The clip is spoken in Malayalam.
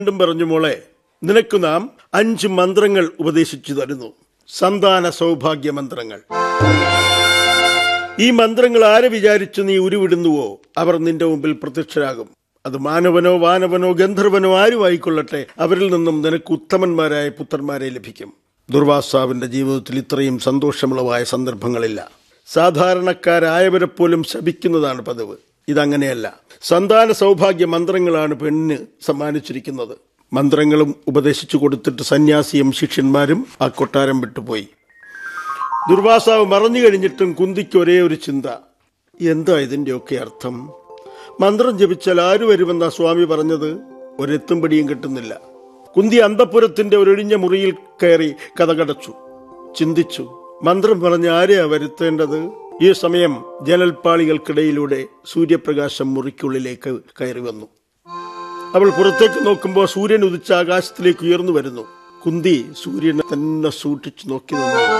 വീണ്ടും പറഞ്ഞു മോളെ നിനക്ക് നാം അഞ്ച് മന്ത്രങ്ങൾ ഉപദേശിച്ചു തരുന്നു സന്താന സൗഭാഗ്യ മന്ത്രങ്ങൾ ഈ മന്ത്രങ്ങൾ ആരെ വിചാരിച്ചു നീ ഉരുവിടുന്നുവോ അവർ നിന്റെ മുമ്പിൽ പ്രത്യക്ഷരാകും അത് മാനവനോ വാനവനോ ഗന്ധർവനോ ആരും ആയിക്കൊള്ളട്ടെ അവരിൽ നിന്നും നിനക്ക് ഉത്തമന്മാരായ പുത്രന്മാരെ ലഭിക്കും ദുർവാസാവിന്റെ ജീവിതത്തിൽ ഇത്രയും സന്തോഷമുള്ളവായ സന്ദർഭങ്ങളില്ല സാധാരണക്കാരായവരെ പോലും ശപിക്കുന്നതാണ് പതിവ് ഇതങ്ങനെയല്ല സന്താന സൗഭാഗ്യ മന്ത്രങ്ങളാണ് പെണ്ണിന് സമ്മാനിച്ചിരിക്കുന്നത് മന്ത്രങ്ങളും ഉപദേശിച്ചു കൊടുത്തിട്ട് സന്യാസിയും ശിഷ്യന്മാരും ആ കൊട്ടാരം വിട്ടുപോയി ദുർവാസാവ് മറഞ്ഞു കഴിഞ്ഞിട്ടും കുന്തിക്ക് ഒരേ ഒരു ചിന്ത എന്താ ഇതിന്റെയൊക്കെ അർത്ഥം മന്ത്രം ജപിച്ചാൽ ആര് വരുമെന്നാ സ്വാമി പറഞ്ഞത് ഒരെത്തും പിടിയും കിട്ടുന്നില്ല കുന്തി അന്തപുരത്തിന്റെ ഒരൊഴിഞ്ഞ മുറിയിൽ കയറി കഥകടച്ചു ചിന്തിച്ചു മന്ത്രം പറഞ്ഞ് ആരെയാ വരുത്തേണ്ടത് ഈ സമയം ജനൽപ്പാളികൾക്കിടയിലൂടെ സൂര്യപ്രകാശം മുറിക്കുള്ളിലേക്ക് കയറി വന്നു അവൾ പുറത്തേക്ക് നോക്കുമ്പോൾ സൂര്യൻ ഉദിച്ച ആകാശത്തിലേക്ക് ഉയർന്നു വരുന്നു കുന്തി സൂര്യനെ തന്നെ സൂക്ഷിച്ചു നോക്കി നിന്നു